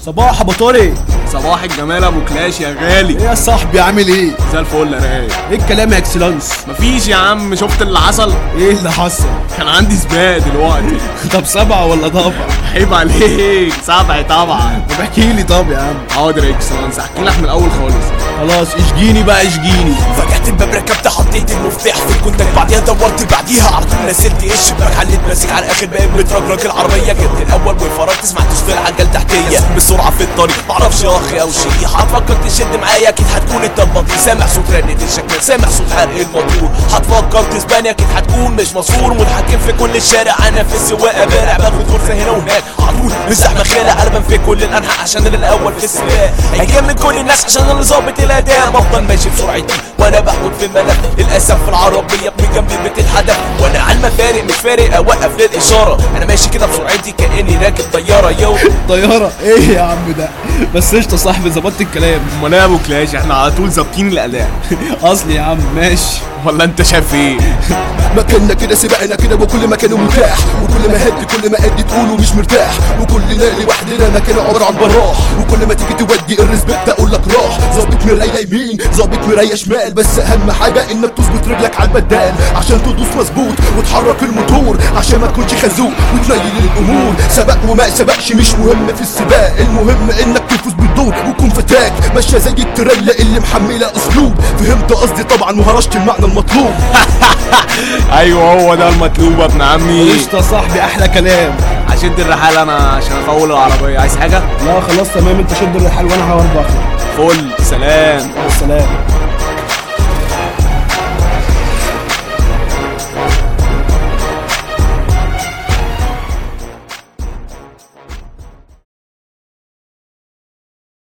صباح ابو طارق صباح الجمال ابو كلاش يا غالي ايه يا صاحبي عامل ايه زي الفل يا رايق ايه الكلام يا اكسلانس مفيش يا عم شفت اللي حصل ايه اللي حصل كان عندي سباق دلوقتي طب سبعة ولا ضبع عيب عليك سبع طبعا طب احكي لي طب يا عم حاضر يا اكسلانس احكي لك من الاول خالص خلاص اشجيني بقى اشجيني فتحت الباب ركبت حطيت المفتاح في الكونتاك بعديها دورت بعديها على طول نزلت ايه الشباك حليت ماسك على اخر باب بترجرج العربيه جبت الاول وفرجت سمعت صوت العجل تحتيه بسرعه في الطريق معرفش يا اخي او شيء هتفكر تشد معايا اكيد هتكون انت البطيء سامع صوت رنة الشكمان سامع صوت حرق الموتور هتفكر تسباني اكيد هتكون مش مسؤول متحكم في كل الشارع انا في السواقه بارع باخد فرصه هنا وهناك على طول الزحمه خالع قلبا في كل الانحاء عشان انا الاول في السباق هيجمد كل الناس عشان انا ظابط الاداء بفضل ماشي بسرعتي وانا بحوت في الملف للاسف في العربيه ابني جنبي بتتحدف وانا على المفارق مش فارق اوقف للاشاره انا ماشي كده بسرعتي كاني راكب طياره يو طيارة ايه يا عم ده بس قشطة صاحبي ظبطت الكلام امال ايه يا ابو كلاش احنا على طول ظابطين الاداء اصلي يا عم ماشي ولا انت شايف ايه مكاننا كده سبقنا كده وكل مكانه متاح وكل ما هدي كل ما ادي تقوله مش مرتاح وكلنا لوحدنا مكان عبارة عن براح وكل ما تيجي تودي الريسبكت اقول لك راح ظابط مرايه يمين ظابط مرايه شمال بس اهم حاجه انك تظبط رجلك على البدال عشان تدوس مظبوط وتحرك الموتور عشان ما تكونش خازوق وتنيل الامور سبق وما سبقش مش مهم في السباق المهم انك تفوز بالدور وتكون فتاك ماشيه زي التريلا اللي محمله اسلوب فهمت قصدي طبعا وهرشت المعنى المطلوب ايوه هو ده المطلوب يا ابن عمي قشطة يا صاحبي احلى كلام هشد الرحاله انا عشان اطول العربيه عايز حاجه لا خلاص تمام انت شد الرحال وانا هوربخ فل سلام السلام